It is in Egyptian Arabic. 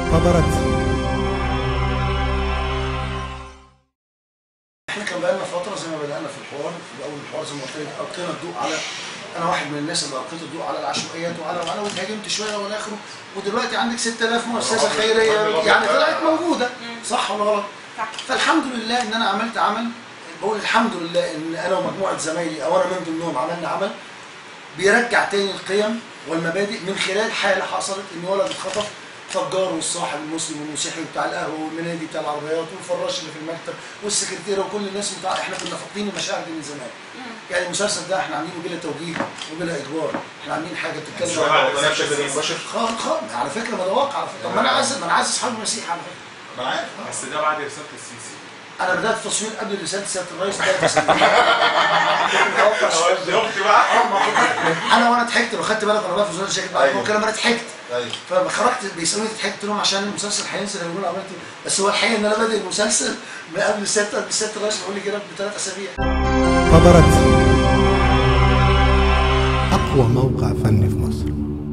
خبرت احنا كان بقالنا فتره زي ما بدانا في الحوار في اول الحوار زي ما قلت لك القينا الضوء على انا واحد من الناس اللي القيت الضوء على العشوائيات وعلى وعلى واتهاجمت شويه والى اخره ودلوقتي عندك 6000 مؤسسه خيريه يعني طلعت موجوده صح ولا غلط؟ فالحمد لله ان انا عملت عمل بقول الحمد لله ان انا ومجموعه زمايلي او انا من ضمنهم عملنا عمل بيرجع تاني القيم والمبادئ من خلال حاله حصلت ان ولد اتخطف فالجار والصاحب المسلم والمسيحي بتاع القهوه والمنادي بتاع العربيات والفراش اللي في المكتب والسكرتيره وكل الناس بتاع احنا كنا فاقدين المشاعر دي من زمان يعني المسلسل ده احنا عاملينه بلا توجيه وبلا اجبار احنا عاملين حاجه بتتكلم عن خالص خالص على فكره ما ده واقع على فكره طب ما انا عايز ما انا عايز اصحاب المسيح على فكره انا عارف بس ده بعد رساله السيسي انا بدات التصوير قبل رساله سياده الرئيس ثلاث سنين متوقع شوية. شفت بقى اه ما خد- انا وانا ضحكت لو خدت بالك انا بقى في وزاره الشركه بعد أيوة. كده انا ضحكت ايوه فلما خرجت بيسالوني ضحكت قلت لهم عشان المسلسل هينزل هيقولوا عملت إيه؟ بس هو الحقيقه ان انا بادئ المسلسل من قبل السته قبل السته الرئيس بيقول لي كده بثلاث اسابيع خبرت أقوى موقع فني في مصر